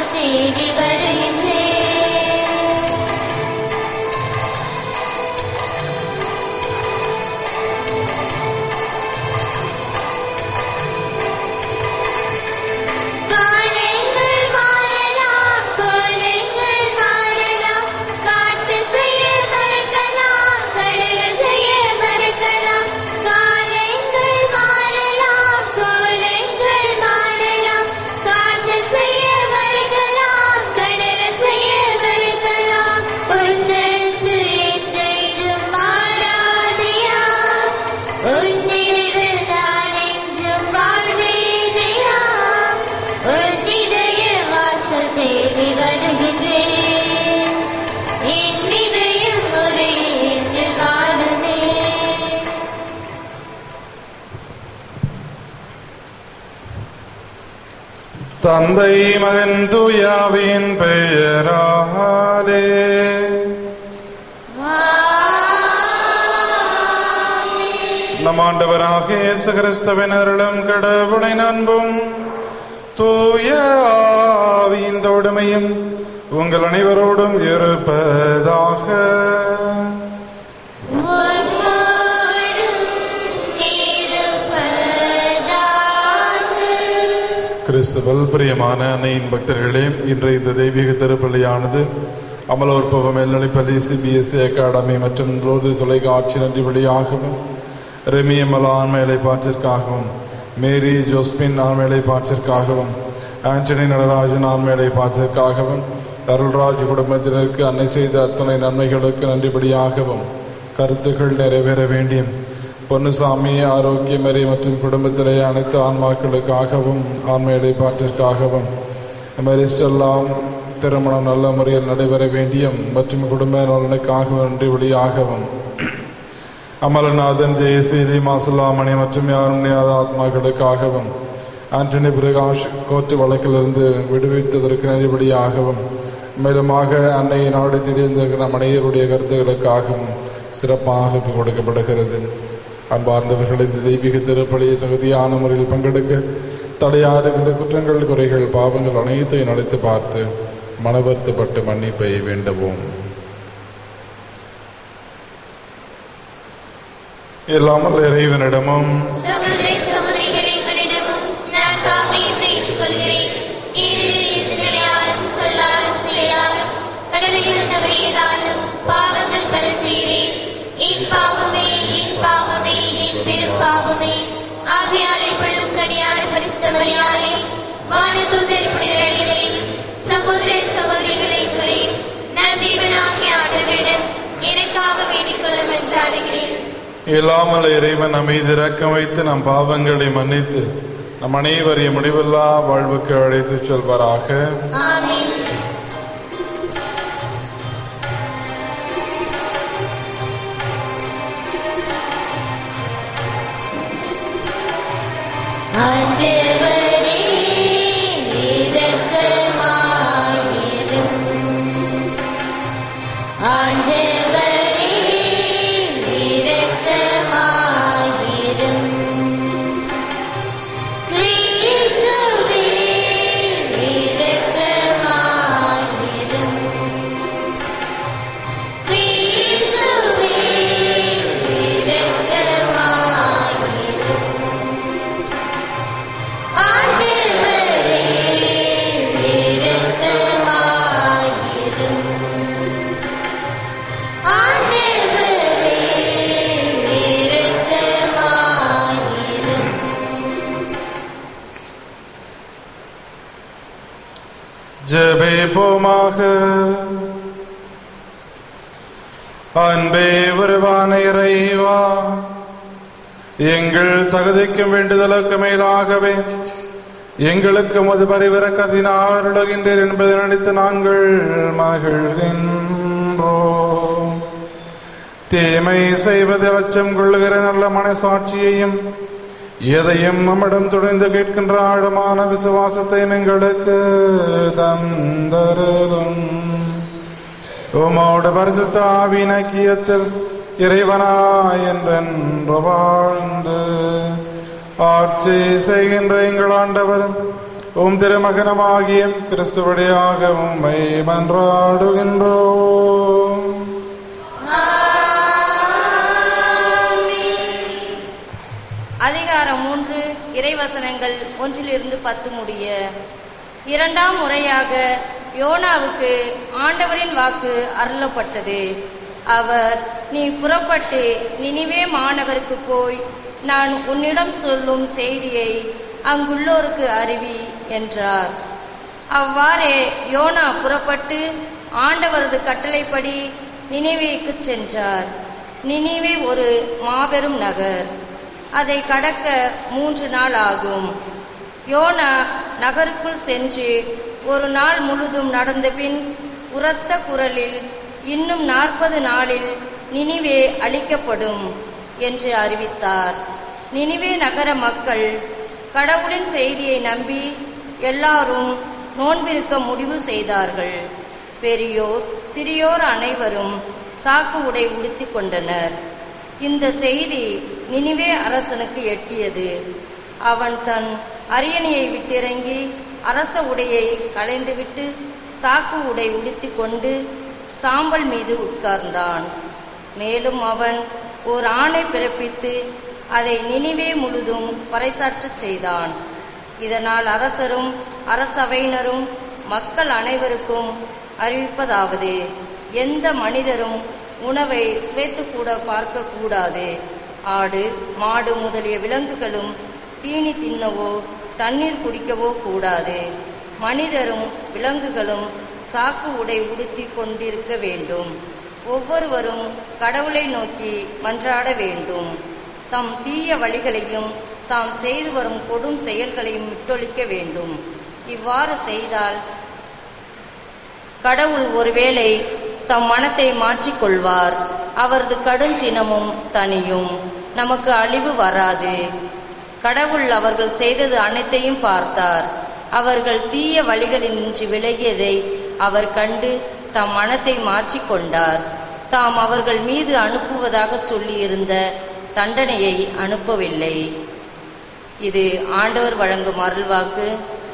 தேடி வருகின்றேன் காலங்கள் மாறலாம் கோலங்கள் மாறலாம் காற்று செய்ய மறக்கலாம் கடல் செய்ய மறக்கலாம் காலங்கள் மாறலாம் கோலங்கள் மாறலாம் காற்று செய்ய மறக்கலாம் கடல் செய்ய மறக்கலாம் உன்னது என்றென்றும் மாறாதையா உன்னிடத்தில் நான் என்றும் வாழ்வேனையா உன்னிடைய வாசல் தேடி வருகின்றேன் என் இதயம் ஒரு என்று காணுமே தந்தை மகன் தூயாவின் பெயராலே நம் ஆண்டவராக இயேசு கிறிஸ்துவின் அருளும் கடவுளின் அன்பும் தூய ஆவியின் தோடுமையும் உங்கள் அனைவரோடும் இருப்பதாக உன்னோடும் இருப்பதாக கிறிஸ்துவல் பிரியமான அன்னையின் பக்தர்களே இன்றைய இந்த தெய்வீக திருப்பள்ளியானது அமலோற்பவ மேல்நிலைப்பள்ளி சிபிஎஸ்இ அகாடமி மற்றும் ரோது தொலைக்காட்சி நன்றி வழியாகவும் ரெமியமல் ஆண்மையிலை பாற்றிற்காகவும் மேரி ஜோஸ்பின் ஆண்மையிலை பாற்றிற்காகவும் ஆண்டனி நடராஜன் ஆண்மையிலை பாற்றிற்காகவும் அருள்ராஜ் குடும்பத்தினருக்கு அன்னை செய்த அத்தனை நன்மைகளுக்கு நன்றிபடியாகவும் கருத்துக்கள் நிறைவேற வேண்டியும் பொன்னுசாமி ஆரோக்கியமரி மற்றும் குடும்பத்திலே அனைத்து ஆன்மாக்களுக்காகவும் ஆண்மையடை பாட்டிற்காகவும் மெரிஸ்டெல்லாம் திருமணம் நல்ல முறையில் நடைபெற வேண்டியும் மற்றும் குடும்ப நலனுக்காகவும் நன்றி வழியாகவும் அமலநாதன் ஜெயசீலி மாசல்லாமணி மற்றும் யாரும் நியாத ஆத்மாக்களுக்காகவும் ஆண்டனி பிரகாஷ் கோர்ட்டு வழக்கிலிருந்து விடுவித்ததற்கு நன்றிபடியாகவும் மேலுமாக அன்னை நாடு திடீர்ந்திருக்கிற மனையருடைய கருத்துக்களுக்காகவும் சிறப்பாக ஒப்புக் கொடுக்கப்படுகிறது அன்பார்ந்தவர்கள் இந்த தெய்வீக திருப்பலியை தகுதியான முறையில் பங்கெடுக்க தடையாறுகின்ற குற்றங்கள் குறைகள் பாவங்கள் அனைத்தையும் நடத்தி பார்த்து மனவருத்தப்பட்டு மன்னிப்பை வேண்டுவோம் இல்லாமல் இறைவனிடமும் சகோதர சகோதரிகளே உங்களிடமும் நான் பாவையை கொள்கிறேன் ஏனெனில் சிலையாலும் சொல்லாலும் செயலாலும் கடமைகள் தவறியதாலும் பாவங்கள் பல செய்தேன் என் பாவமே என் பாவமே என் பெரும் பாவமே ஆகையால் எப்படும் கனியான பரிசுத்த பலியாலே வானதூதர் புனிதர்களையும் சகோதர சகோதரிகளை உங்களையும் நான் தேவனாகிய ஆண்டவரிடம் எனக்காக வேண்டிக் கொள்ளும் என்று ஆடுகிறேன் இல்லாமல் இறைவன் அமைதி இறக்கம் வைத்து நம் பாவங்களை மன்னித்து நம் அனைவரையும் முடிவில்லா வாழ்வுக்கு அழைத்து செல்வாராக ஆமென் ஆண்டவரே இரக்கமாயிரும் ஆண்டவரே இரக்கமாயிரும் கிறிஸ்துவே இரக்கமாயிரும் கிறிஸ்துவே இரக்கமாயிரும் ஆண்டவரே இரக்கமாயிரும் ஆண்டவரே இரக்கமாயிரும் ஜெபிப்போமாக அன்பே உருவான இறைவா எங்கள் தகுதிக்கும் வேண்டுதலுக்கு மேலாகவே எங்களுக்கு மது பரிவிறக்கத்தினால் அருளுகின்றீர் என்பதை நினைத்து நாங்கள் மகிழ்கின்றோம் தீமை செய்வதில் அச்சம் கொள்ளுகிற நல்ல மனசாட்சியையும் எதையும் நம்மிடம் துணிந்து கேட்கின்ற ஆழமான விசுவாசத்தை எங்களுக்கு தந்தருளும் உமோடு பரிசுத்த ஆவியின் ஐக்கியத்தில் இறைவனாய் என்றென்று வாழ்ந்து ஆட்சி செய்கின்ற எங்கள் ஆண்டவரும் உம் திருமகனமாகிய கிறிஸ்துவடியாக உம்மை மன்றாடுகின்றோம் அதிகாரம் மூன்று இறைவசனங்கள் ஒன்றிலிருந்து பத்து முடிய இரண்டாம் முறையாக யோனாவுக்கு ஆண்டவரின் வாக்கு அருளப்பட்டது அவர் நீ புறப்பட்டு நினிவே மாணவருக்கு போய் நான் உன்னிடம் சொல்லும் செய்தியை அங்குள்ளோருக்கு அறிவி என்றார் அவ்வாறே யோனா புறப்பட்டு ஆண்டவரது கட்டளைப்படி நினிவேக்கு சென்றார் நினிவே ஒரு மாபெரும் நகர் அதை கடக்க மூன்று நாள் ஆகும் யோனா நகருக்குள் சென்று ஒரு நாள் முழுதும் நடந்தபின் உரத்த குரலில் இன்னும் நாற்பது நாளில் நினிவே அழிக்கப்படும் என்று அறிவித்தார் நினிவே நகர மக்கள் கடவுளின் செய்தியை நம்பி எல்லாரும் நோன்பிருக்க முடிவு செய்தார்கள் பெரியோர் சிறியோர் அனைவரும் சாக்கு உடை உடுத்திக் கொண்டனர் இந்த செய்தி நினிவே அரசனுக்கு எட்டியது அவன் தன் அரியணையை விட்டிறங்கி அரச உடையை களைந்துவிட்டு சாக்கு உடை உடுத்திக் கொண்டு சாம்பல் மீது உட்கார்ந்தான் மேலும் அவன் ஓர் ஆணை பிறப்பித்து அதை நினிவே முழுதும் பறைசாற்றச் செய்தான் இதனால் அரசரும் அரசவையினரும் மக்கள் அனைவருக்கும் அறிவிப்பதாவது எந்த மனிதரும் உணவை சுவைத்து கூட பார்க்க கூடாது ஆடு மாடு முதலிய விலங்குகளும் தீனி தின்னவோ தண்ணீர் குடிக்கவோ கூடாது மனிதரும் விலங்குகளும் சாக்கு உடை உடுத்தி கொண்டிருக்க வேண்டும் ஒவ்வொருவரும் கடவுளை நோக்கி மன்றாட வேண்டும் தம் தீய வழிகளையும் தாம் செய்து வரும் கொடும் செயல்களையும் விட்டொழிக்க வேண்டும் இவ்வாறு செய்தால் கடவுள் ஒருவேளை தம் மனத்தை மாற்றிக்கொள்வார் அவரது கடுஞ்சினமும் தனியும் நமக்கு அழிவு வராது கடவுள் அவர்கள் செய்தது அனைத்தையும் பார்த்தார் அவர்கள் தீய வழிகளில் நின்று விலகியதை அவர் கண்டு தம் மனத்தை மாற்றிக்கொண்டார் தாம் அவர்கள் மீது அனுப்புவதாக சொல்லியிருந்த தண்டனையை அனுப்பவில்லை இது ஆண்டவர் வழங்கும் அருள்வாக்கு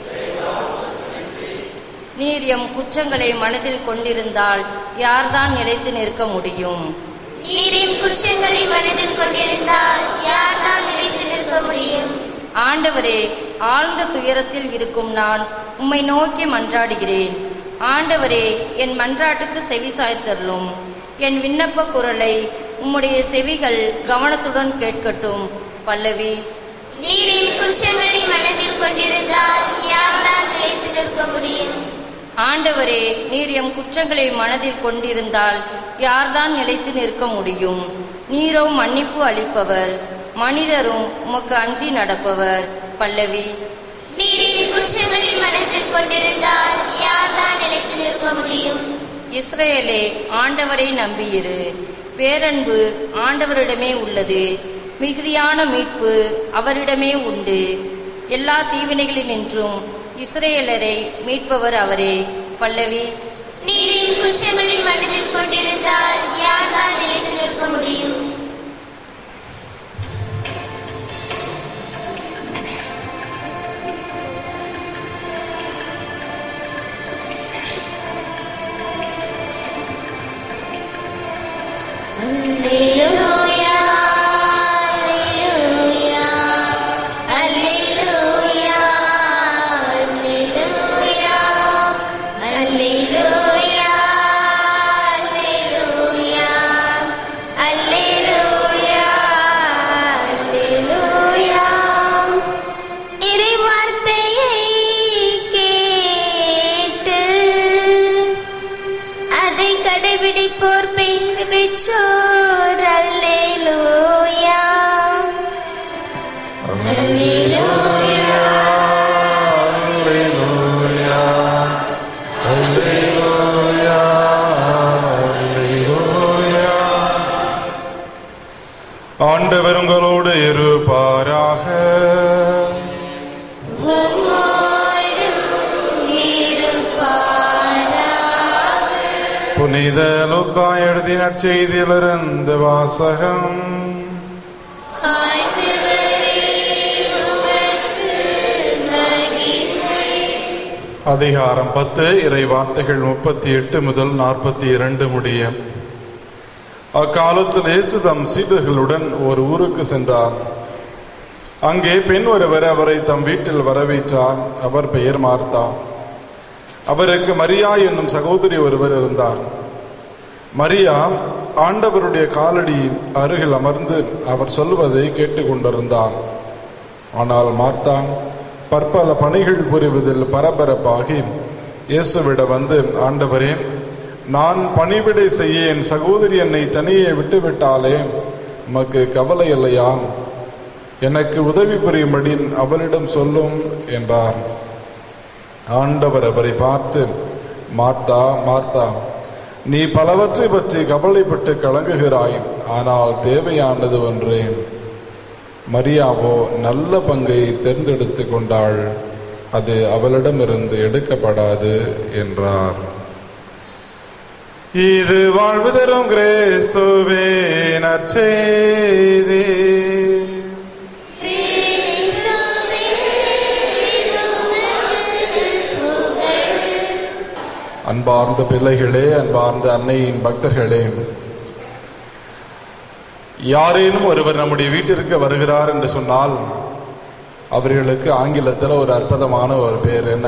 நீர் எம் குற்றங்களை மனதில் கொண்டிருந்தால் யார்தான் நிலைத்து நிற்க முடியும் நீரின் குற்றங்களை மனதில் கொண்டிருந்தால் யார்தான் நிலைத்து நிற்க முடியும் ஆண்டவரே ஆழ்ந்த துயரத்தில் இருக்கும் நான் உம்மை நோக்கி மன்றாடுகிறேன் ஆண்டவரே என் மன்றாட்டுக்கு செவி சாய்த்தருளும் என் விண்ணப்ப குரலை உம்முடைய செவிகள் கவனத்துடன் கேட்கட்டும் பல்லவி நீரின் குற்றங்களை மனதில் கொண்டிருந்தால் யார்தான் நிலைத்து நிற்க முடியும் ஆண்டவரே நீர் எம் குற்றங்களை மனதில் கொண்டிருந்தால் யார்தான் நிலைத்து நிற்க முடியும் நீரோ மன்னிப்பு அளிப்பவர் மனிதரும் உமக்கு அஞ்சி நடப்பவர் பல்லவி நீரின் குற்றங்களை மனதில் கொண்டிருந்தால் யார்தான் நிலைத்து நிற்க முடியும் இஸ்ரேலே ஆண்டவரை நம்பியிரு பேரன்பு ஆண்டவரிடமே உள்ளது மிகுதியான மீட்பு அவரிடமே உண்டு எல்லா தீவினைகளினின்றும் இஸ்ரேலரை மீட்பவர் அவரே பல்லவி நீரின் குற்றங்களை மனதில் கொண்டிருந்தால் யார்தான் நிலைத்து நிற்க முடியும் Alleluia, Alleluia, Alleluia, Alleluia, Alleluia, Alleluia, Alleluia, Alleluia. இறைவார்த்தையை கேட்டு அதை கடைபிடிப்போர் பெயர் பெற்றோர் அல்லேலூயா அல்லேலூயா Alleluia. Alleluia. Alleluia. ஆண்டவர் உங்களோடு இருப்பாராக உம்மோடும் இருப்பாராக புனித லுக்கா எழுதிய நற்செய்தியிலிருந்து வாசகம் ஆண்டவரே உமக்கு மகிமை அதிகாரம் பத்து இறை வார்த்தைகள் முப்பத்தி எட்டு முதல் நாற்பத்தி இரண்டு முடிய அக்காலத்தில் இயேசு தம் சீடர்களுடன் ஒரு ஊருக்கு சென்றார் அங்கே பெண் ஒருவர் அவரை தம் வீட்டில் வரவேற்றார் அவர் பெயர் மார்த்தா அவருக்கு மரியா என்னும் சகோதரி ஒருவர் இருந்தார் மரியா ஆண்டவருடைய காலடி அருகில் அமர்ந்து அவர் சொல்வதை கேட்டுக்கொண்டிருந்தார் ஆனால் மார்த்தா பற்பல பணிகள் புரிவதில் பரபரப்பாகி இயேசுவிட வந்து ஆண்டவரே நான் பணிவிடை செய்ய என் சகோதரி என்னை தனியே விட்டுவிட்டாலே உமக்கு கவலை இல்லையா எனக்கு உதவி புரியும்படி அவளிடம் சொல்லும் என்றார் ஆண்டவர் அவரை பார்த்து மார்த்தா மார்த்தா நீ பலவற்றை பற்றி கவலைப்பட்டு கலங்குகிறாய் ஆனால் தேவையானது ஒன்றே மரியாவோ நல்ல பங்கை தேர்ந்தெடுத்து கொண்டாள் அது அவளிடமிருந்து எடுக்கப்படாது என்றார் இது வாழ்வு தரும் கிரேஸ்துவே நற்செய்தி கிறிஸ்துவே உமக்கு புகழ் அன்பார்ந்த பிள்ளைகளே அன்பார்ந்த அன்னையின் பக்தர்களே யாரேனும் ஒருவர் நம்முடைய வீட்டிற்கு வருகிறார் என்று சொன்னால் அவர்களுக்கு ஆங்கிலத்தில் ஒரு அற்புதமான ஒரு பேர் என்ன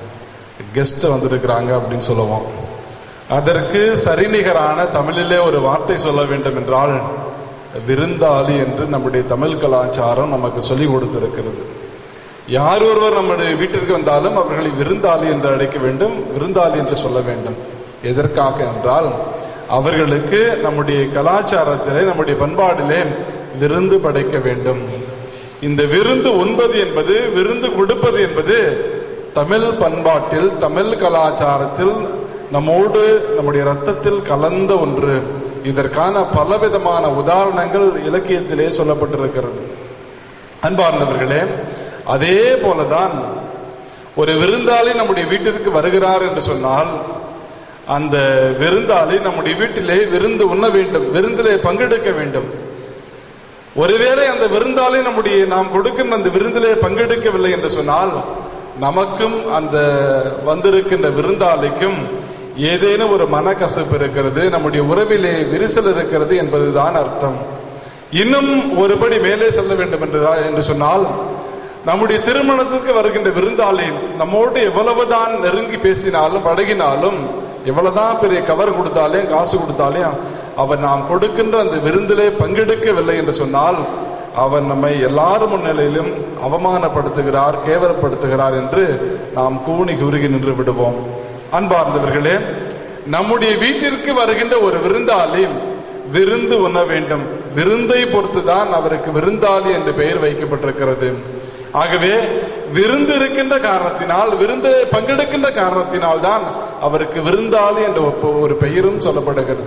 கெஸ்ட் வந்திருக்கிறாங்க அப்படின்னு சொல்லுவோம் அதற்கு சரிநிகரான தமிழிலே ஒரு வார்த்தை சொல்ல வேண்டும் என்றால் விருந்தாளி என்று நம்முடைய தமிழ் கலாச்சாரம் நமக்கு சொல்லிக் கொடுத்திருக்கிறது யார் ஒருவர் நம்முடைய வீட்டிற்கு வந்தாலும் அவர்களை விருந்தாளி என்று அழைக்க வேண்டும் விருந்தாளி என்று சொல்ல வேண்டும் எதற்காக என்றால் அவர்களுக்கு நம்முடைய கலாச்சாரத்திலே நம்முடைய பண்பாடிலே விருந்து படைக்க வேண்டும் இந்த விருந்து உண்பது என்பது விருந்து கொடுப்பது என்பது தமிழ் பண்பாட்டில் தமிழ் கலாச்சாரத்தில் நம்மோடு நம்முடைய ரத்தத்தில் கலந்த ஒன்று இதற்கான பலவிதமான உதாரணங்கள் இலக்கியத்திலே சொல்லப்பட்டிருக்கிறது அன்பார்ந்தவர்களே அதே போலதான் ஒரு விருந்தாளி நம்முடைய வீட்டிற்கு வருகிறார் என்று சொன்னால் அந்த விருந்தாளி நம்முடைய வீட்டிலே விருந்து உண்ண வேண்டும் விருந்திலே பங்கெடுக்க வேண்டும் ஒருவேளை அந்த விருந்தாளி நம்முடைய நாம் கொடுக்கின்ற அந்த விருந்திலே பங்கெடுக்கவில்லை என்று சொன்னால் நமக்கும் அந்த வந்திருக்கின்ற விருந்தாளிக்கும் ஏதேனும் ஒரு மனக்கசப்பு இருக்கிறது நம்முடைய உறவிலே விரிசல் இருக்கிறது என்பதுதான் அர்த்தம் இன்னும் ஒருபடி மேலே செல்ல வேண்டும் என்று என்று சொன்னால் நம்முடைய திருமணத்திற்கு வருகின்ற விருந்தாளி நம்மோடு எவ்வளவுதான் நெருங்கி பேசினாலும் பழகினாலும் எவ்வளவுதான் பெரிய கவர் கொடுத்தாலும் காசு கொடுத்தாலும் அவர் நாம் கொடுக்கின்ற அந்த விருந்திலே பங்கெடுக்கவில்லை என்று சொன்னால் அவர் நம்மை எல்லாரும் முன்னிலையிலும் அவமானப்படுத்துகிறார் கேவலப்படுத்துகிறார் என்று நாம் கூணி குறுகி நின்று விடுவோம் அன்பார்ந்தவர்களே நம்முடைய வீட்டிற்கு வருகின்ற ஒரு விருந்தாளி விருந்து உண்ண வேண்டும் விருந்தை பொறுத்துதான் அவருக்கு விருந்தாளி என்று பெயர் வைக்கப்பட்டிருக்கிறது ஆகவே விருந்து இருக்கின்ற காரணத்தினால் விருந்திலே பங்கெடுக்கின்ற காரணத்தினால் தான் அவருக்கு விருந்தாளி என்ற ஒரு- ஒரு பெயரும் சொல்லப்படுகிறது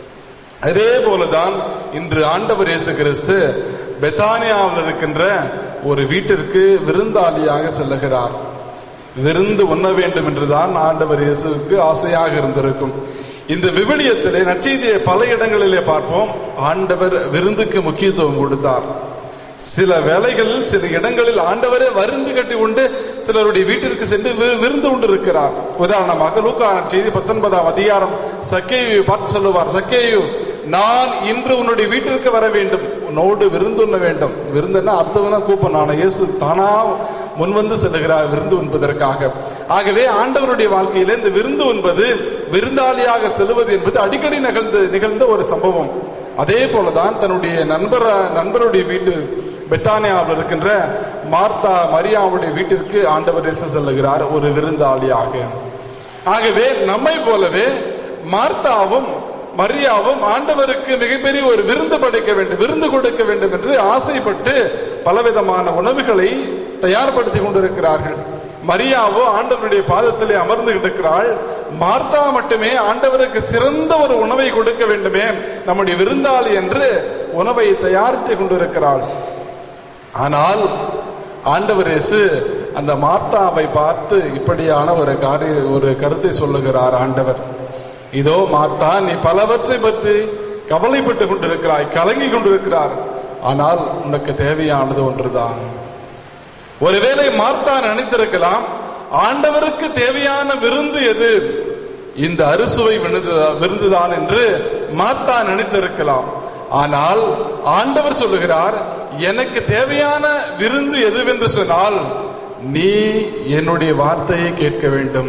அதே போலதான் இன்று ஆண்டவர் இயேசு கிறிஸ்து பெத்தானியாவில் இருக்கின்ற ஒரு வீட்டிற்கு விருந்தாளியாக செல்லுகிறார் விருந்து உண்ண வேண்டும் என்றுதான் ஆண்டவர் இயேசுவுக்கு ஆசையாக இருந்திருக்கும் இந்த விவிலியத்திலே நற்செய்தியை பல இடங்களிலே பார்ப்போம் ஆண்டவர் விருந்துக்கு முக்கியத்துவம் கொடுத்தார் சில வேளைகளில் சில இடங்களில் ஆண்டவரே வருந்து கட்டி கொண்டு சிலருடைய வீட்டிற்கு சென்று வி- விருந்து கொண்டு இருக்கிறார் உதாரணமாக லூக்கா செய்தி பத்தொன்பதாம் அதிகாரம் சக்கேயு பார்த்து சொல்லுவார் சக்கேயு நான் இன்று உன்னுடைய வீட்டிற்கு வர வேண்டும் உன்னோடு விருந்து உண்ண வேண்டும் விருந்துன்னா அர்த்தம்னா கூப்பம் நான் இயேசு தானா முன்வந்து செல்லுகிறார் விருந்து உண்பதற்காக ஆகவே ஆண்டவருடைய வாழ்க்கையில இந்த விருந்து உண்பது விருந்தாளியாக செல்வது என்பது அடிக்கடி நிகழ்ந்து நிகழ்ந்த ஒரு சம்பவம் அதே போலதான் தன்னுடைய நண்பர நண்பருடைய வீட்டு பெத்தானியாவில் இருக்கின்ற மார்த்தா மரியாவுடைய வீட்டிற்கு ஆண்டவர் இயேசு செல்லுகிறார் ஒரு விருந்தாளியாக ஆகவே நம்மை போலவே மார்த்தாவும் மரியாவும் ஆண்டவருக்கு மிகப்பெரிய ஒரு விருந்து படைக்க வேண்டும் விருந்து கொடுக்க வேண்டும் என்று ஆசைப்பட்டு பலவிதமான உணவுகளை தயார்படுத்தி கொண்டிருக்கிறார்கள் மரியாவோ ஆண்டவருடைய பாதத்திலே அமர்ந்து கிடக்கிறாள் மார்த்தா மட்டுமே ஆண்டவருக்கு சிறந்த ஒரு உணவை கொடுக்க வேண்டுமே நம்முடைய விருந்தாளி என்று உணவை தயாரித்து கொண்டிருக்கிறாள் ஆனால் ஆண்டவர் இயேசு அந்த மார்த்தாவை பார்த்து இப்படியான ஒரு காரிய ஒரு கருத்தை சொல்லுகிறார் ஆண்டவர் இதோ மார்த்தா நீ பலவற்றை பற்றி கவலைப்பட்டு கொண்டிருக்கிறாய் கலங்கி கொண்டிருக்கிறார் ஆனால் உனக்கு தேவையானது ஒன்றுதான் ஒருவேளை மார்த்தா நினைத்திருக்கலாம் ஆண்டவருக்கு தேவையான விருந்து எது இந்த அறுசுவை விருந்துதா- விருந்துதான் என்று மாத்தா நினைத்திருக்கலாம் ஆனால் ஆண்டவர் சொல்லுகிறார் எனக்கு தேவையான விருந்து எதுவென்று சொன்னால் நீ என்னுடைய வார்த்தையை கேட்க வேண்டும்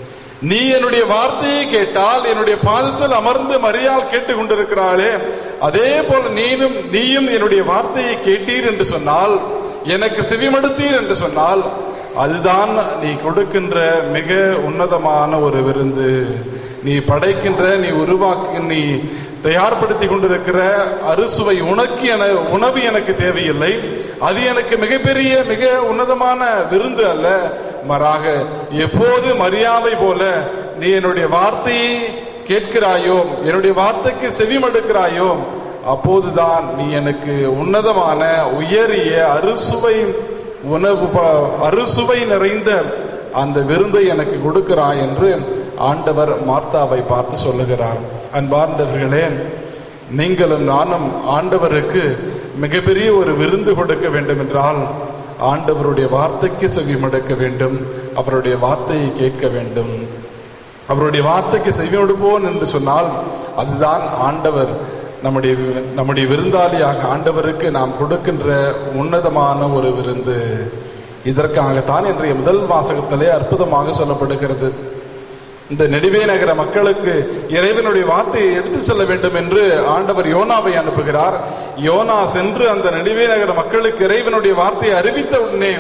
நீ என்னுடைய வார்த்தையை கேட்டால் என்னுடைய பாதத்தில் அமர்ந்து மரியாள் கேட்டுக் கொண்டிருக்கிறாளே அதே போல நீனும் நீயும் என்னுடைய வார்த்தையை கேட்டீர் என்று சொன்னால் எனக்கு செவிமடுத்தீர் என்று சொன்னால் அதுதான் நீ கொடுக்கின்ற மிக உன்னதமான ஒரு விருந்து நீ படைக்கின்ற நீ உருவாக்கு நீ தயார்படுத்தி கொண்டிருக்கிற அறுசுவை உனக்கு என உணவு எனக்கு தேவையில்லை அது எனக்கு மிகப்பெரிய மிக உன்னதமான விருந்து அல்ல மாறாக எப்போது மரியாதை போல நீ என்னுடைய வார்த்தையை கேட்கிறாயோ என்னுடைய வார்த்தைக்கு செவிமடுக்கிறாயோ அப்போதுதான் நீ எனக்கு உன்னதமான உயரிய அறுசுவை உணவு ப- அறுசுவை நிறைந்த அந்த விருந்தை எனக்கு கொடுக்கிறாய் என்று ஆண்டவர் மார்த்தாவை பார்த்து சொல்லுகிறார் அன்பார்ந்தவர்களே நீங்களும் நானும் ஆண்டவருக்கு மிகப்பெரிய ஒரு விருந்து கொடுக்க வேண்டும் என்றால் ஆண்டவருடைய வார்த்தைக்கு செவிமடுக்க வேண்டும் அவருடைய வார்த்தையை கேட்க வேண்டும் அவருடைய வார்த்தைக்கு செவிமடுப்போன் என்று சொன்னால் அதுதான் ஆண்டவர் நம்முடைய நம்முடைய விருந்தாளியாக ஆண்டவருக்கு நாம் கொடுக்கின்ற உன்னதமான ஒரு விருந்து இதற்காகத்தான் இன்றைய முதல் வாசகத்திலே அற்புதமாக சொல்லப்படுகிறது இந்த நெடுவே நகர மக்களுக்கு இறைவனுடைய வார்த்தையை எடுத்து செல்ல வேண்டும் என்று ஆண்டவர் யோனாவை அனுப்புகிறார் யோனா சென்று அந்த நெடுவே நகர மக்களுக்கு இறைவனுடைய வார்த்தையை அறிவித்த உடனே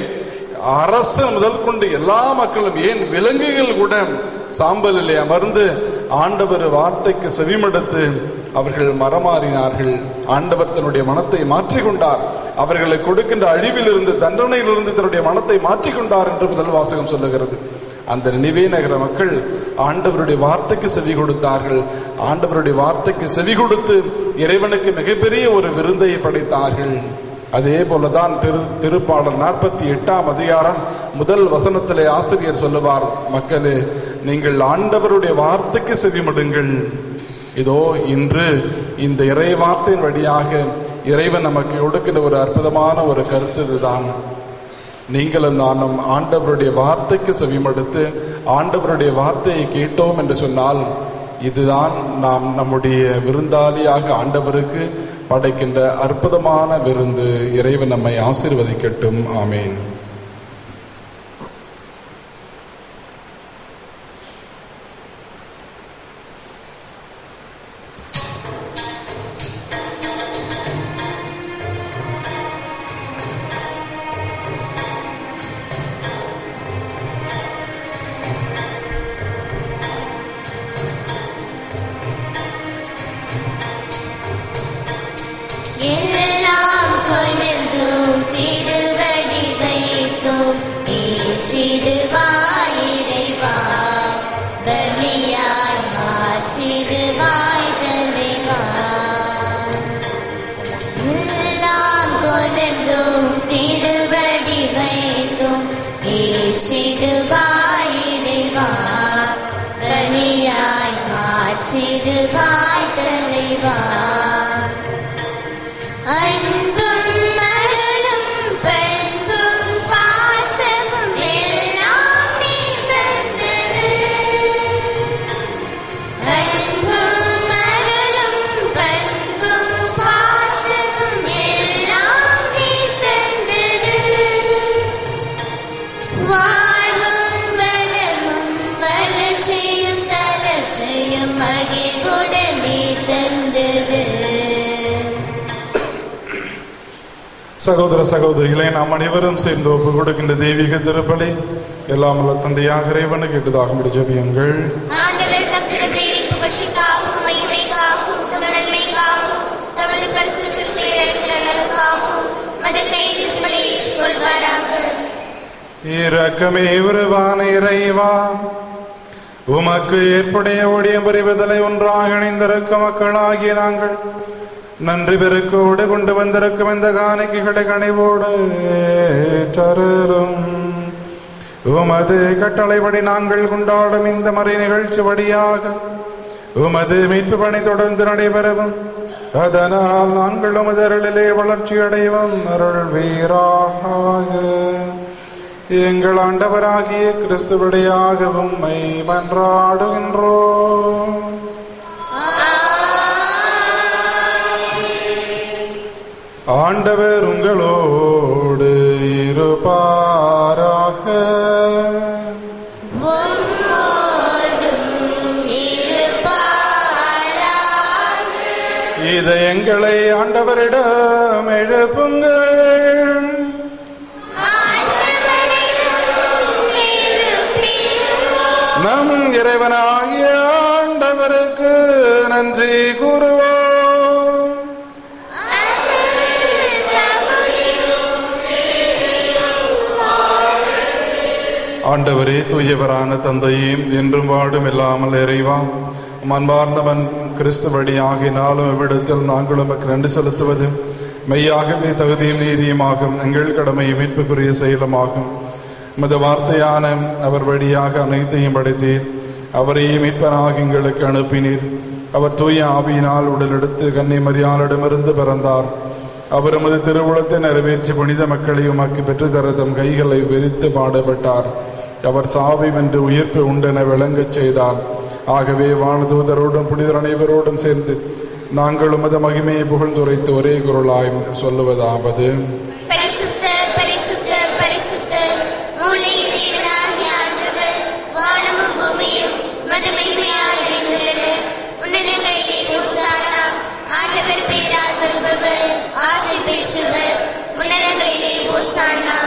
அரசன் முதல் கொண்டு எல்லா மக்களும் ஏன் விலங்குகள் கூட சாம்பலிலே அமர்ந்து ஆண்டவர் வார்த்தைக்கு செவிமடுத்து அவர்கள் மரமாறினார்கள் ஆண்டவர் தன்னுடைய மனத்தை மாற்றிக்கொண்டார் அவர்களுக்கு கொடுக்கின்ற அழிவிலிருந்து தண்டனையிலிருந்து தன்னுடைய மனத்தை மாற்றிக்கொண்டார் என்று முதல் வாசகம் சொல்லுகிறது அந்த நினைவே நகர மக்கள் ஆண்டவருடைய வார்த்தைக்கு செவி கொடுத்தார்கள் ஆண்டவருடைய வார்த்தைக்கு செவி கொடுத்து இறைவனுக்கு மிகப்பெரிய ஒரு விருந்தை படைத்தார்கள் அதே போலதான் திரு திருப்பாடல் நாற்பத்தி எட்டாம் அதிகாரம் முதல் வசனத்திலே ஆசிரியர் சொல்லுவார் மக்களே நீங்கள் ஆண்டவருடைய வார்த்தைக்கு செவிமடுங்கள் இதோ இன்று இந்த இறை வார்த்தையின் வழியாக இறைவன் நமக்கு கொடுக்கிற ஒரு அற்புதமான ஒரு கருத்து இதுதான் நீங்களும் நானும் ஆண்டவருடைய வார்த்தைக்கு செவிமடுத்து ஆண்டவருடைய வார்த்தையை கேட்டோம் என்று சொன்னால் இதுதான் நாம் நம்முடைய விருந்தாளியாக ஆண்டவருக்கு படைக்கின்ற அற்புதமான விருந்து இறைவன் நம்மை ஆசீர்வதிக்கட்டும் ஆமேன் எல்லாம் கொணர்ந்தும் திருவடி வைத்தும் ஏற்றிடுவாய் இறைவா பலியாய் மாற்றிடுவாய் தலைவா எல்லாம் கொணர்ந்தும் திருவடி வைத்தும் ஏற்றிடுவாய் இறைவா பலியாய் மாற்றிடுவாய் தலைவா அன்பும் அருளும் பண்பும் பாசமும் எல்லாம் நீ தந்தது அன்பும் அருளும் பண்பும் பாசமும் எல்லாம் நீ தந்தது வாழ்வும் வளமும் வளர்ச்சியும் தளர்ச்சியும் மகிழ்வுடன் நீ தந்தது சகோதர சகோதரிகளை நாம் அனைவரும் சேர்ந்து ஒப்பு கொடுக்கின்ற தெய்வீக திருப்பலி எல்லாம் உள்ள தந்தையாக இறைவனுக்கு எட்டுதாக முடிஜபியுங்கள் ஆண்டவர் தம் திருப்பெயரை புகழ்ச்சிக்காகவும் மகிமைக்காகவும் தம் நன்மைக்காகவும் தமது பரிசுத்த செயலுக்காகவும் மதத்தை திருப்பலை ஏற்றுக்கொள்வாராக இரக்கமே உருவான இறைவா உமக்கு ஏற்புடைய ஊழியம் புரிவதில்லை ஒன்றாக இணைந்திருக்க மக்களாகிய நாங்கள் நன்றி பெருக்கோடு கொண்டு வந்திருக்கும் இந்த காணிக்கைகளை கனிவோடு ஏற்றரும் உமது கட்டளைப்படி நாங்கள் கொண்டாடும் இந்த மறை நிகழ்ச்சி வழியாக உமது மீட்பு பணி தொடர்ந்து நடைபெறவும் அதனால் நாங்கள் உமது அருளிலே வளர்ச்சி அடைவோம் அருள் வீராக எங்கள் ஆண்டவராகிய கிறிஸ்துவடையாக உம்மை மன்றாடுகின்றோம் ஆண்டவர் உங்களோடு இருப்பாராக உம்மோடும் இருப்பாராக. இதயங்களை ஆண்டவரிடம் எழுப்புங்கள் ஆண்டவரிடம் எழுப்பியுள்ளோம். நம் இறைவனாகிய ஆண்டவருக்கு நன்றி கூறுவோம் அது தகுதியும் ஆண்டவரே தூயவரான தந்தையே என்றும் வாடும் இல்லாமல் இறைவா மன்பார்ந்தவன் கிறிஸ்து வழியாகினாலும் இவ்விடத்தில் நாங்கள் உமக்கு நன்றி செலுத்துவது மெய்யாகவே தகுதியும் நீதியுமாகும் எங்கள் கடமை மீட்புக்குரிய செயலுமாகும் உமது வார்த்தையான அவர் வழியாக அனைத்தையும் படைத்தீர் அவரையே மீட்பனாக எங்களுக்கு அனுப்பினீர் அவர் தூய ஆவியினால் உடலெடுத்து கன்னி மரியாளிடமிருந்து பிறந்தார் அவர் உமது திருவுளத்தை நிறைவேற்றி புனித மக்களை உமக்கு பெற்றுத்தர தம் கைகளை விரித்து பாடுபட்டார் அவர் சாவி வென்று உயிர்ப்பு உண்டென விளங்கச் செய்தார் ஆகவே வானதூதரோடும் புனிதர் அனைவரோடும் சேர்ந்து நாங்கள் உமது மகிமையை புகழ்ந்துரைத்து ஒரே குரலாய் சொல்லுவதாவது பரிசுத்தர் பரிசுத்தர் பரிசுத்தர் மூளையின் தேவனாகிய ஆண்டவர் வானமும் பூமியும் மதுமைமையால் நிறைந்துள்ளன உன்னதங்களிலே ஓசானா ஆண்டவர் பெயரால் வருபவர் ஆசை பேசுவர் உன்னதங்களிலே ஓசானா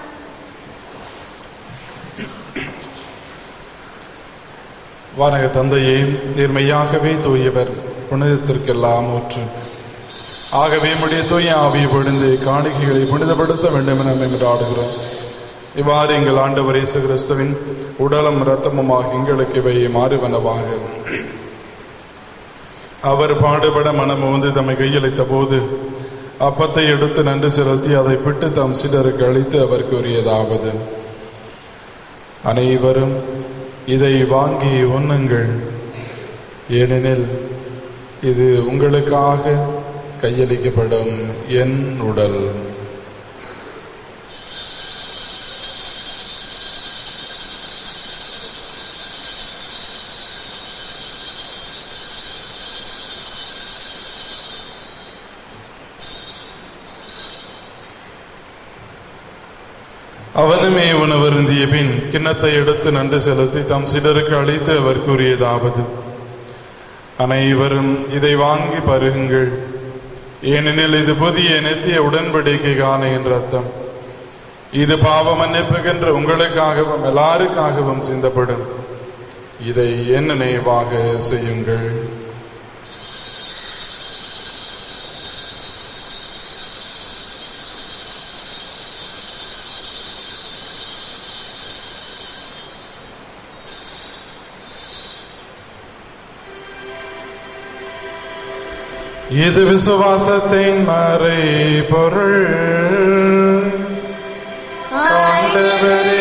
வானக தந்தையே நேர்மையாகவே தூயவர் புனிதத்திற்கெல்லாம் ஊற்று ஆகவே முடிய தூய ஆவியை பொழிந்து காணிக்கைகளை புனிதப்படுத்த வேண்டும் என ஆடுகிறோம் இவ்வாறு எங்கள் ஆண்டவர் இயேசு கிறிஸ்துவின் உடலும் இரத்தமுமாக எங்களுக்கு இவை மாறுவனவாக அவர் பாடுபட மனம் வந்து தம்மை கையளித்த போது அப்பத்தை எடுத்து நன்றி செலுத்தி அதை பிட்டு தம் சீடருக்கு அளித்து அவர் கூறியதாவது அனைவரும் இதை வாங்கி உண்ணுங்கள் ஏனெனில் இது உங்களுக்காக கையளிக்கப்படும் என் உடல் அவனுமே உணவருந்திய பின் கிண்ணத்தை எடுத்து நன்றி செலுத்தி தம் சிலருக்கு அளித்து அவர் கூறியதாவது அனைவரும் இதை வாங்கி பருகுங்கள் ஏனெனில் இது புதிய நித்திய உடன்படிக்கைக்கான என்ற அர்த்தம் இது பாவ மன்னிப்புகின்ற உங்களுக்காகவும் எல்லாருக்காகவும் சிந்தப்படும் இதை என் நினைவாக செய்யுங்கள் இது விசுவாசத்தின் மறை பொருள் ஆண்டவரே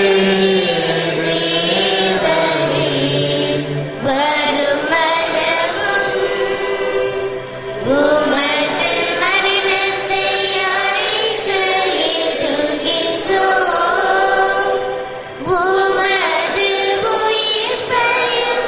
வருமளவும் உமது மரணத்தை அறிந்து எதுகின்றோம். உமது உயிர்ப்பையும்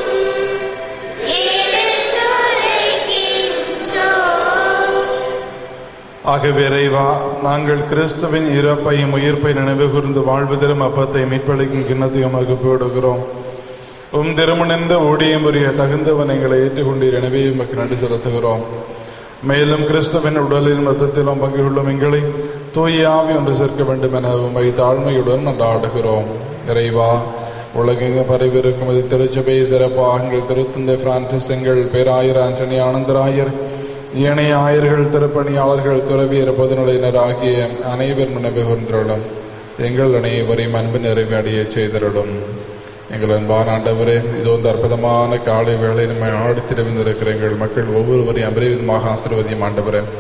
எடுத்துரைக்கின்றோம். ஆகவே இறைவா நாங்கள் கிறிஸ்துவின் இறப்பையும் உயிர்ப்பை நினைவு கூர்ந்து வாழ்வதிலும் அப்பத்தை மீட்பளிக்கும் கிண்ணத்தையும் உமக்கு போடுகிறோம் உம் திருமணிந்த ஊழியம் புரிய தகுந்தவன் எங்களை ஏற்றுக்கொண்டீர் எனவே உமக்கு நன்றி செலுத்துகிறோம் மேலும் கிறிஸ்துவின் உடலில் மொத்தத்திலும் பங்குள்ளோம் எங்களை தூய ஆவி ஒன்று சேர்க்க வேண்டும் என உம்மை தாழ்மையுடன் நன்றாடுகிறோம் இறைவா உலகெங்கும் பரவிருக்கும் இது திருச்சபை சிறப்பாக எங்கள் திருத்தந்தை பிரான்சிஸ் எங்கள் பேராயர் ஆண்டனி ஆனந்தராயர் ஏனைய ஆயர்கள் திருப்பணியாளர்கள் துறவியர் பொதுநிலையினர் ஆகிய அனைவர் நினைவு கூர்ந்தருளும் எங்கள் அனைவரையும் அன்பு நிறைவு அடைய செய்தருளும் எங்கள் அன்பான ஆண்டவரே இதோ இந்த அற்புதமான காலை வேளை நம்ம ஆடித்திருந்திருக்கிற எங்கள் மக்கள் ஒவ்வொருவரையும் அபரிவிதமாக ஆசீர்வதியும் ஆண்டவரே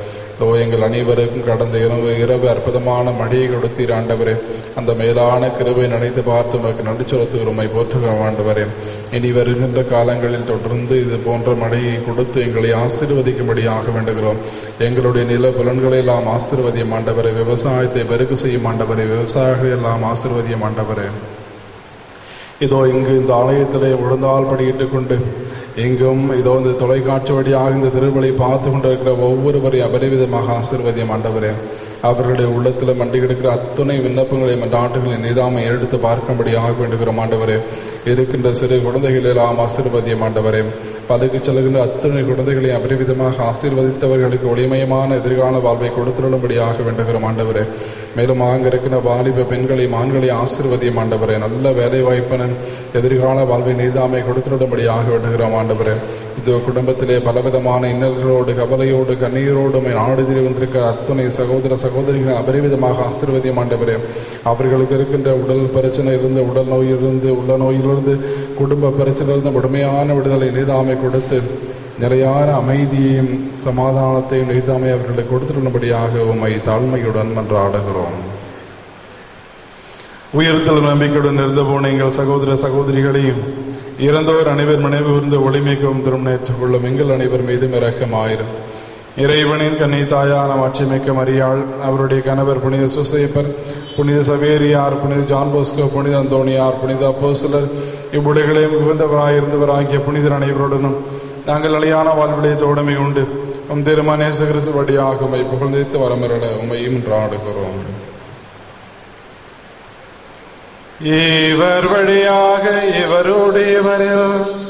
ஓ எங்கள் அனைவருக்கும் கடந்த இரவு இரவு அற்புதமான மழையை கொடுத்தீர் ஆண்டவரே அந்த மேலான கிருபை நினைத்து பார்த்து உமக்கு நன்றி செலுத்துகிறோம் உம்மை போற்றுகிறோம் ஆண்டவரே இனி வருகின்ற காலங்களில் தொடர்ந்து இது போன்ற மழையை கொடுத்து எங்களை ஆசீர்வதிக்கும்படியாக வேண்டுகிறோம் எங்களுடைய நில புலன்களை எல்லாம் ஆசீர்வதியும் ஆண்டவரே விவசாயத்தை பெருகு செய்யும் ஆண்டவரே விவசாயிகளை எல்லாம் ஆசீர்வதியும் ஆண்டவரே இதோ இங்கு இந்த ஆலயத்திலே விழுந்தால் படியிட்டு கொண்டு எங்கும் இதோ இந்த தொலைக்காட்சி வழியாக இந்த திருவலை பார்த்து கொண்டிருக்கிற ஒவ்வொருவரையும் அபரிவிதமாக ஆசீர்வதியம் ஆண்டவரே அவர்களுடைய உள்ளத்தில் மண்டி கிடக்கிற அத்தனை விண்ணப்பங்களையும் அந்த ஆண்டுகளின் நிதாமை எடுத்து பார்க்கும்படியாக வேண்டுகிறோம் ஆண்டவரே இருக்கின்ற சிறு குழந்தைகள் எல்லாம் ஆசீர்வதியம் ஆண்டவரே பதக்கு செல்கின்ற அத்தனை குழந்தைகளை அபரிவிதமாக ஆசீர்வதித்தவர்களுக்கு ஒளிமயமான எதிர்கால வாழ்வை கொடுத்துள்ளபடியாக வேண்டுகிறோம் ஆண்டவரே மேலும் அங்கே இருக்கிற வாலிப பெண்களை ஆண்களை ஆசீர்வதியும் ஆண்டவரே நல்ல வேலை வாய்ப்பனன் எதிர்கால வாழ்வை நீதாமை கொடுத்துள்ளபடியாக வேண்டுகிறோம் ஆண்டவரே இது குடும்பத்திலே பலவிதமான இன்னல்களோடு கவலையோடு கண்ணீரோடு உம்மை நாடு திரி வந்திருக்க அத்தனை சகோதர சகோதரிகளை அபரிவிதமாக ஆசீர்வதியும் ஆண்டவரே அவர்களுக்கு இருக்கின்ற உடல் பிரச்சனை இருந்து உடல் நோயிலிருந்து உள்ள நோயிலிருந்து குடும்ப பிரச்சனையிலிருந்து முழுமையான விடுதலை நீதாமை கொடுத்து நிலையான அமைதியையும் சமாதானத்தையும் நீதாமை அவர்களுக்கு கொடுத்துள்ளபடியாக உம்மை தாழ்மையுடன் மன்றாடுகிறோம் உயர்த்தல் நம்பிக்கையுடன் இருந்த போன எங்கள் சகோதர சகோதரிகளையும் இறந்தோர் அனைவர் மனைவி இருந்து ஒளிமிக்கவும் திருமணேற்றுக் கொள்ளும் எங்கள் அனைவர் மீதும் இரக்கமாயிரும் இறைவனின் கண்ணி தாயான மாட்சிமிக்க மரியாள் அவருடைய கணவர் புனித சுசைப்பர் புனித சவேரியார் புனித ஜான் போஸ்கோ புனித அந்தோணியார் புனித அப்போஸ்தலர் இவ்வுடைகளையும் உகந்தவராயிருந்தவராகிய புனிதர் அனைவருடனும் நாங்கள் நிலையான வாழ்விலே தோழமை உண்டு உம் திருமணேச கிறிஸ்து வழியாக உம்மை புகழ்ந்து வரமரல உம்மையும் நாடுகிறோம் இவர் வழியாக இவரோடு இவரில்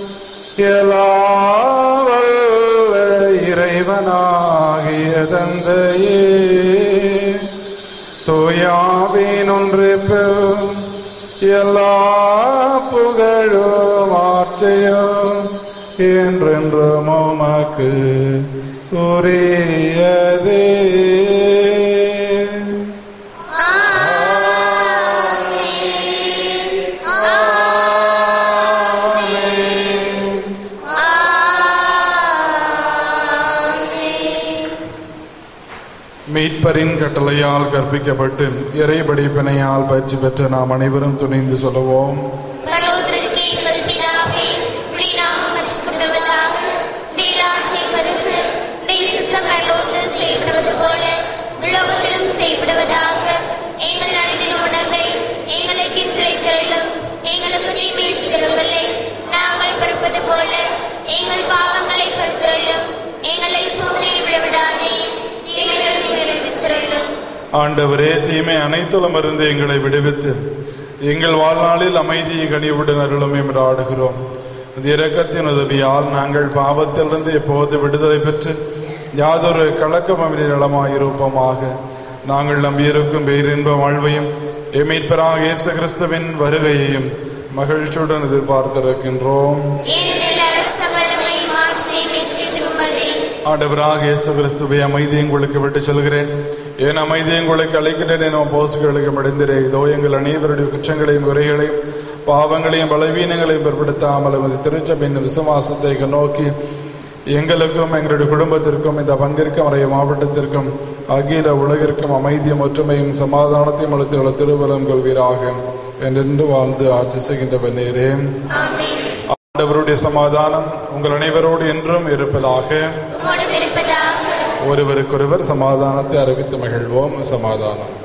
எல்லாவல்ல இறைவனாகிய தந்தையே தூயாவின் ஒன்றிப்பில் எல்லா புகழும் ஆற்றையும் என்றென்றும் உமக்கு உரியதே மீட்பரின் கட்டளையால் கற்பிக்கப்பட்டு இறைபடிப்பினையால் பயிற்சி பெற்ற நாம் அனைவரும் துணிந்து சொல்லுவோம் பரலோகத்திற்கு எங்கள் பிதாவே, உம்முடைய நாமம் அர்ச்சிக்கப்படுவதாக. உம்முடைய ராஜ்யம் வருக. உம்முடைய சித்தம் பரலோகத்தில் செய்யப்படுவது போல உலகத்திலும் செய்யப்படுவதாக. எங்கள் அனைத்து உணவை எங்களுக்கு இன்றைத்தருளும். எங்களுக்கு தீமை செய்தவர்களை நாங்கள் பொறுப்பது போல எங்கள் பாவங்களை பொறுத்தருளும். எங்களை சோதனையில் விடவிடாதே தீமைகளிலிருந்து எங்களை ரட்சித்தருளும். ஆண்டவரே தீமை அனைத்திலும் இருந்து எங்களை விடுவித்து எங்கள் வாழ்நாளில் அமைதியை கனிவுடன் அருளும் என்று ஆடுகிறோம் இந்த இரக்கத்தின் உதவியால் நாங்கள் பாவத்திலிருந்து எப்போது விடுதலை பெற்று யாதொரு கலக்கமின்றி நலமாயிருப்போமாக நாங்கள் நம்பியிருக்கும் பேரின்ப வாழ்வையும் எமீட்பராக இயேசு கிறிஸ்துவின் வருகையையும் மகிழ்ச்சியுடன் எதிர்பார்த்திருக்கின்றோம் ஏனெனில் அரச வல்லமை மாற்றினை பெற்று சுமதி ஆண்டவராக இயேசு கிறிஸ்துவை அமைதியை உங்களுக்கு விட்டு சொல்கிறேன் என் அமைதியை உங்களுக்கு அளிக்கின்றேன் என போசுகளுக்கு மடிந்திரே இதோ எங்கள் அனைவருடைய குற்றங்களையும் குறைகளையும் பாவங்களையும் பலவீனங்களையும் பிற்படுத்தாமல் உமது திருச்சபையின் விசுவாசத்தை நோக்கி எங்களுக்கும் எங்களுடைய குடும்பத்திற்கும் இந்த பங்கிற்கும் அறைய மாவட்டத்திற்கும் அகில உலகிற்கும் அமைதியும் ஒற்றுமையும் சமாதானத்தையும் அளித்துள்ள திருவலம் கொள்வீராக என்றென்று வாழ்ந்து ஆட்சி செய்கின்ற வெந்நீரே ஆமென் ஆண்டவருடைய சமாதானம் உங்கள் அனைவரோடு என்றும் இருப்பதாக உம்மோடு இருப்பதாக ஒருவருக்கொருவர் சமாதானத்தை அறிவித்து மகிழ்வோம் சமாதானம்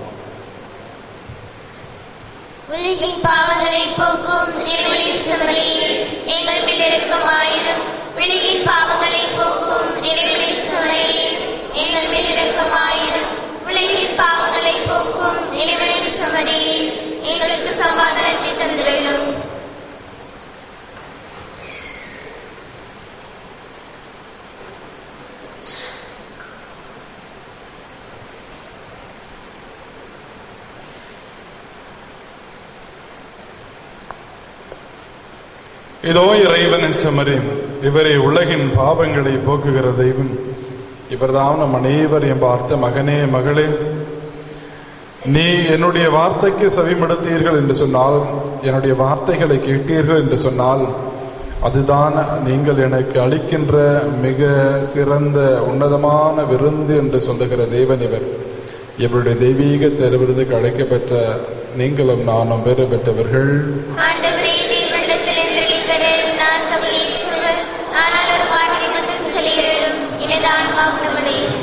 உலகின் பாவங்களை போக்கும் இறைவனின் சுமரியே எங்கள் மேல் இரக்கமாயிரும் உலகின் பாவங்களை போக்கும் இறைவனின் சுமரியே எங்கள் மேல் இரக்கமாயிரும் உலகின் பாவங்களை போக்கும் இறைவனின் சுமரியே எங்களுக்கு சமாதானத்தை தந்திருளும் இதோ இறைவனின் செமரி இவரை உலகின் பாவங்களை போக்குகிற தெய்வம் இவர்தான் நம் அனைவரையும் பார்த்த மகனே மகளே நீ என்னுடைய வார்த்தைக்கு செவிமடுத்தீர்கள் என்று சொன்னால் என்னுடைய வார்த்தைகளை கேட்டீர்கள் என்று சொன்னால் அதுதான் நீங்கள் எனக்கு அளிக்கின்ற மிக சிறந்த உன்னதமான விருந்து என்று சொல்லுகிற தேவன் இவர் இவருடைய தெய்வீக திருவிருதுக்கு அழைக்கப்பெற்ற நீங்களும் நானும் பெறு பெற்றவர்கள் ஆண்டவரே தேவனிடத்தில் எங்களை பெற நான் தகுதியற்றவர் ஆனால் ஒரு வார்த்தை மட்டும் சொல்லிவிடும் எனது ஆன்மா குணமடையும்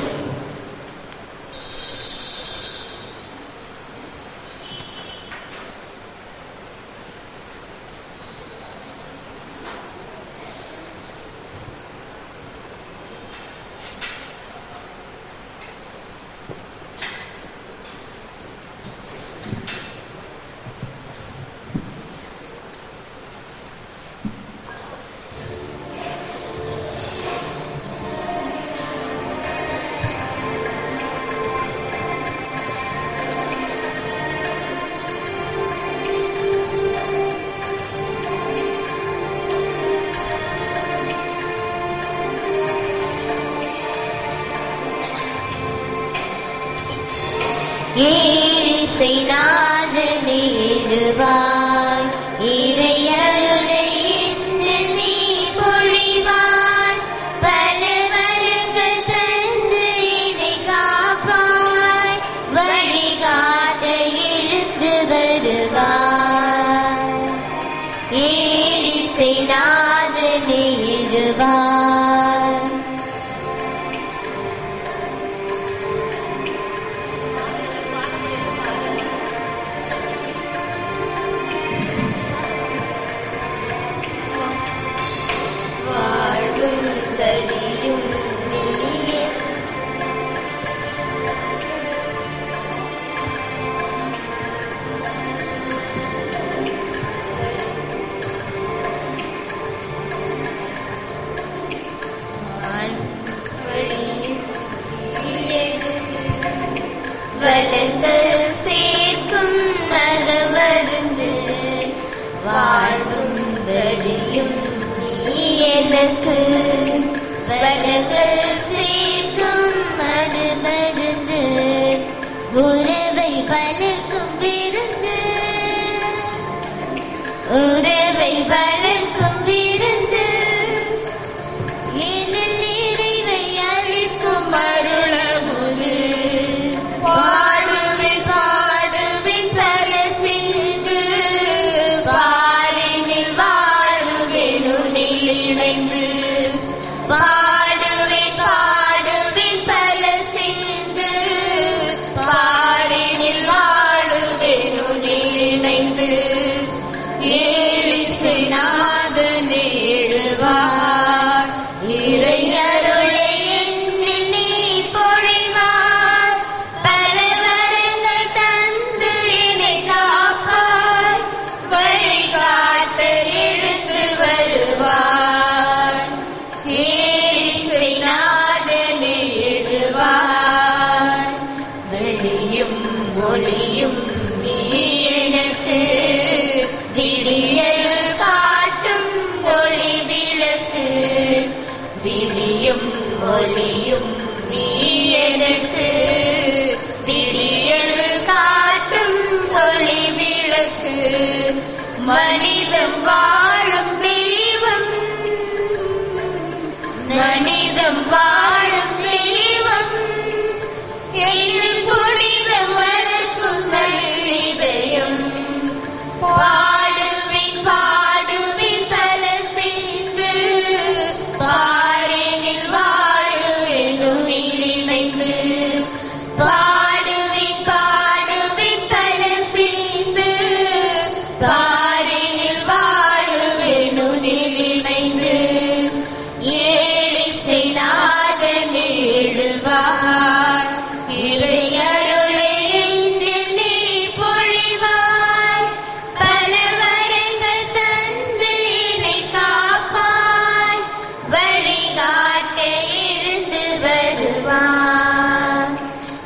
ஏரிசை நாதனே எழுவாய் இறையருளை என்னில் நீ பொழிவாய் பல வரங்கள் தந்து என்னை காப்பாய் வழிகாட்ட எழுந்து வருவாய் ஏரிசை நாதனே எழுவாய் வாழும் தடியும் நீயே வளங்கள் சேர்க்கும் நலமருந்து வாழும் வழியும் நீ எனக்கு வளங்கள் சேர்க்கும் அது மருந்து உறவை பலர்க்கும் விருந்து உறவை வளர்க்கும் விருந்து இதில் இறைவை அளிக்கும் அருளமுது பாடுவேன் பாடுவேன் பல சிந்து பாரினில் வாழுவேன் உன்னில் இணைந்து பாடுவேன் பாடுவேன் பல சிந்து பாரினில் வாழுவேன் உன்னில் இணைந்து ஏழிசை நாதனே எழுவார் இறையருளை என்னில் நீ பொழிவார் பல வரங்கள் தந்து என்னை காப்பார் வழிகாட்ட எழுந்து வருவார் ஏழிசை நாதனே எழுவார் வெளியும் ஒளியும் நீ எனக்கு விடியல் காட்டும் ஒளி விளக்கு விடியும் ஒளியும் நீ எனக்கு விடியல் காட்டும் ஒளி விளக்கு மனிதம் வாழும் தெய்வம் மனிதம் வாழும் தெய்வம் எழில் புனிதம் வளர்க்கும் நல்லிதயம் பாடுவேன் பாடுவேன் பல சேர்ந்து பாரினில் வாழுவேன் உன்னில் இணைந்து பாடுவேன் பாடுவேன் பல சேர்ந்து பாரினில் வாழுவேன் உன்னில் இணைந்து ஏழிசை நாதனே எழுவார் இறையருளை என்னில் நீ பொழிவாய் பல வரங்கள் தந்து என்னை காப்பாய் வழிகாட்ட எழுந்து வருவாய்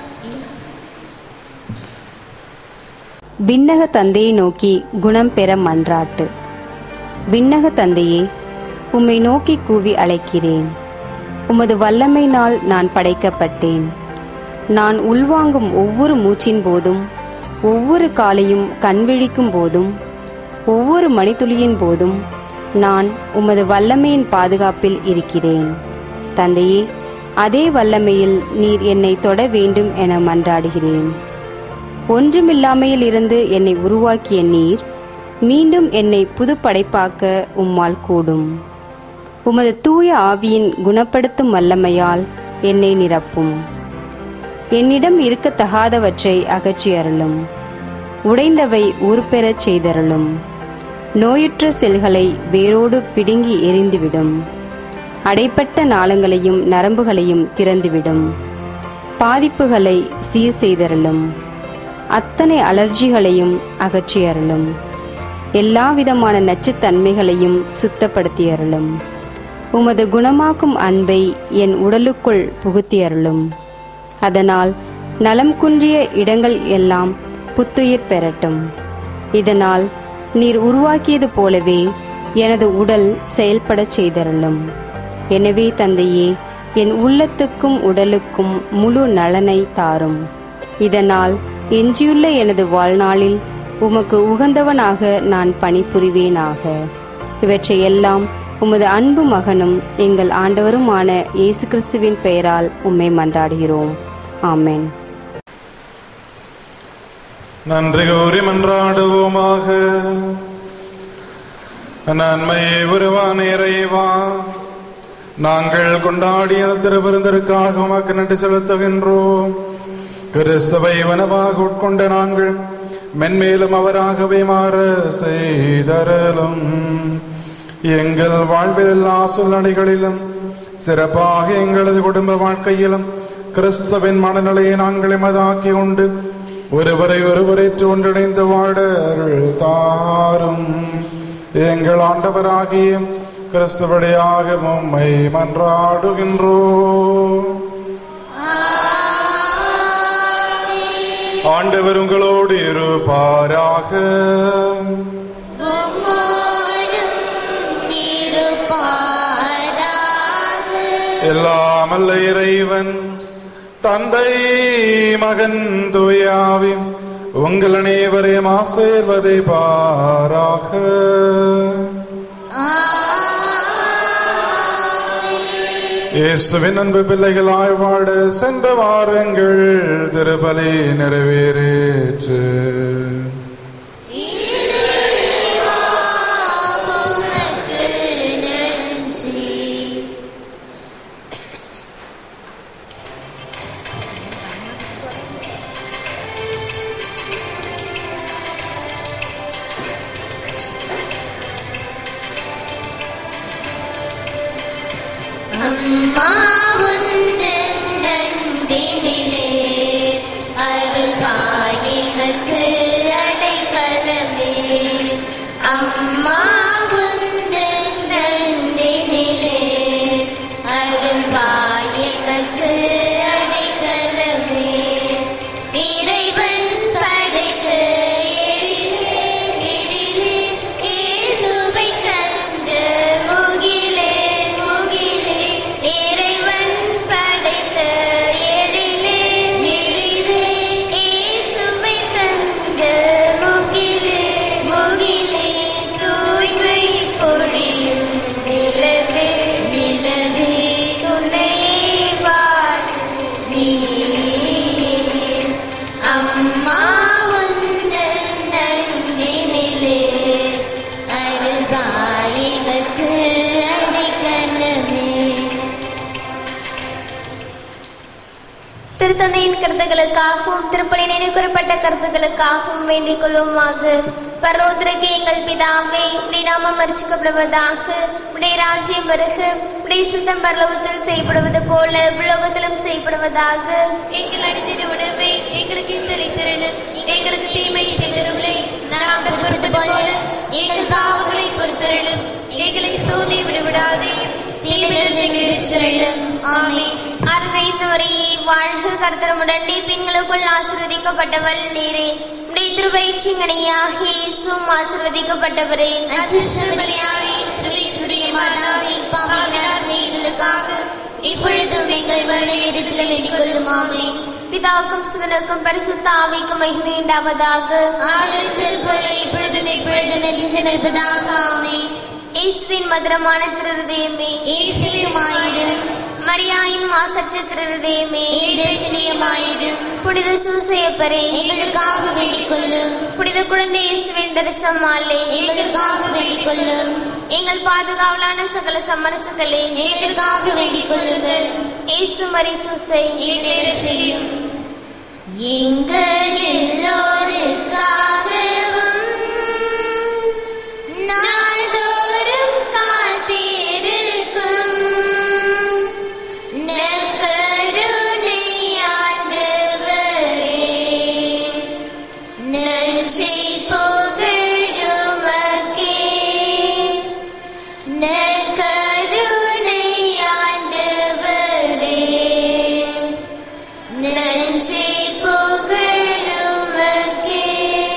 விண்ணக தந்தையை நோக்கி குணம் பெற மன்றாட்டு விண்ணக தந்தையே உம்மை நோக்கி கூவி அழைக்கிறேன் உமது வல்லமையினால் நான் படைக்கப்பட்டேன் நான் உள்வாங்கும் ஒவ்வொரு மூச்சின் போதும் ஒவ்வொரு காலையும் கண்விழிக்கும் போதும் ஒவ்வொரு மணித்துளியின் போதும் நான் உமது வல்லமையின் பாதுகாப்பில் இருக்கிறேன் தந்தையே அதே வல்லமையில் நீர் என்னை தொட வேண்டும் என மன்றாடுகிறேன் ஒன்றுமில்லாமையில் இருந்து என்னை உருவாக்கிய நீர் மீண்டும் என்னை புது படைப்பாக்க உம்மால் கூடும் உமது தூய ஆவியின் குணப்படுத்தும் வல்லமையால் என்னை நிரப்பும் என்னிடம் இருக்கத்தகாதவற்றை அகற்றி அருளும் உடைந்தவை ஊர்பெறச் செய்தருளும் நோயுற்ற செல்களை வேரோடு பிடுங்கி எரிந்துவிடும் அடைப்பட்ட நாளங்களையும் நரம்புகளையும் திறந்துவிடும் பாதிப்புகளை சீர் செய்தருளும் அத்தனை அலர்ஜிகளையும் அகற்றி அருளும் எல்லா விதமான நச்சுத்தன்மைகளையும் சுத்தப்படுத்தி அருளும் உமது குணமாக்கும் அன்பை என் உடலுக்குள் புகுத்தி அருளும் அதனால் நலம் குன்றிய இடங்கள் எல்லாம் புத்துயிர் பெறட்டும் இதனால் நீர் உருவாக்கியது போலவே எனது உடல் செயல்படச் செய்தருளும் எனவே தந்தையே என் உள்ளத்துக்கும் உடலுக்கும் முழு நலனை தாரும் இதனால் எஞ்சியுள்ள எனது வாழ்நாளில் உமக்கு உகந்தவனாக நான் பணிபுரிவேனாக இவற்றை எல்லாம் உமது அன்பு மகனும் எங்கள் ஆண்டவருமான இயேசு கிறிஸ்துவின் பெயரால் உம்மை மன்றாடுகிறோம் ஆமென் நன்றி கூறி மன்றாடுவோமாக நன்மையை உருவான இறைவா நாங்கள் கொண்டாடிய திருவிருந்திற்காக உமக்கு நன்றி செலுத்துகின்றோம் கிறிஸ்துவை வனவாக உட்கொண்ட நாங்கள் மென்மேலும் அவராகவே மாற செய்தரலும் எங்கள் வாழ்வில் எல்லா சூழ்நிலைகளிலும் சிறப்பாக எங்களது குடும்ப வாழ்க்கையிலும் கிறிஸ்துவின் மனநிலையை நாங்கள் எமதாக்கி உண்டு ஒருவரை ஒருவரேற்று ஒன்றிணைந்து வாழ அருள் தாரும் எங்கள் ஆண்டவராகிய கிறிஸ்துவடியாக உம்மை மன்றாடுகின்றோம் ஆண்டவர் உங்களோடு இருப்பாராக உம்மோடும் இருப்பாராக. எல்லாமல்ல இறைவன் தந்தை மகன் தூயாவி உங்கள் அனைவரையும் ஆசீர்வதை பாராக இயேசுவின் அன்பு பிள்ளைகள் ஆழ்வாடு சென்ற வாரங்கள் திருபலி நிறைவேறேற்று இறைவா, உமக்கு நன்றி அம்மா உந்தன் நன்பினிலே அருள் பாயினக்கு அடைக்கலமே அம்மா உந்தன் நன்பினிலே அருள் பாயினக்கு அடைக்கலமே இறைவன் படைத்த எழிலே எழிலே இயேசுவை தந்த முகிலே முகிலே இறைவன் படைத்த எழிலே எழிலே இயேசுவை தந்த முகிலே முகிலே தூய்மை பொழியும் நிலவே நிலவே துணையே வாழ்த்து நீ அம்மா உந்தன் நன்றினிலே அருகாயினக்கு அடைக்கலமே திருத்தந்தையின் கருத்துக்களுக்காகவும் திருப்பலி நினைவுகூரப்பட்ட கருத்துக்களுக்காகவும் வேண்டிக் கொள்வோமாக பரோதரக்கு எங்கள் பிதாவே உடைய நாமம் அர்ச்சிக்கப்படுவதாக உடைய ராஜ்யம் வருக உடைய சித்தம் பரலோகத்தில் செய்யப்படுவது போல உலகத்திலும் செய்யப்படுவதாக எங்கள் அடித்திரு உணவை எங்களுக்கு இன்றளித்திரளும் எங்களுக்கு தீமை செய்தருளை நாங்கள் பொறுத்தது போல எங்கள் பாவங்களை பொறுத்தருளும் எங்களை சோதி விடுவிடாதே தீமையிலிருந்து எங்களை ரட்சித்தருளும் ஆமென் அருணைந்தவரையே வாழ்க கர்த்தரமுடன் பெண்களுக்குள் ஆசிர்வதிக்கப்பட்டவள் நீரே உடைய திருவயிற்சிங்கனையாக இயேசுவும் ஆசிர்வதிக்கப்பட்டவரே அசிஷ்டமரியாவே சிறுவேஸ்வரிய மாதாவே பாவினார் எங்களுக்காக இப்பொழுதும் எங்கள் மரண நேரத்தில் வேண்டிக் கொள்ளும் ஆமென் பிதாவுக்கும் சுதனுக்கும் பரிசுத்த ஆவிக்கும் மகிமை உண்டாவதாக ஆதரித்தல் போல இப்பொழுதும் இப்பொழுதும் என்று நிற்பதாக ஆமென் இயேசுவின் மதுரமான திருதயமே இயேசுவினுமாயிரும் மரியாயின் மாசற்ற திருதயமே தரிசனியமாயிரும் புனித சூசையப்பரே எங்களுக்காக வேண்டிக் கொள்ளும் புனித குழந்தை இயேசுவின் தரிசமாலே எங்களுக்காக வேண்டிக் கொள்ளும் எங்கள் பாதுகாவலான சகல சமரசங்களே எங்களுக்காக வேண்டிக் கொள்ளுங்கள் இயேசு மரி சூசை எங்களை செய்யும் எங்கள் எல்லோருக்காகவும் நாள்தோறும் காத்திருக்கும் நற்கருணை ஆண்டவரே, நன்றி புகழுமக்கே. நற்கருணை ஆண்டவரே, நன்றி புகழுமக்கே.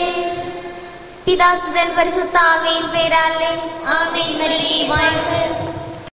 பிதாசுதன் பரிசுத்தாவின் பேராலே ஆமென் மரியே வாழ்க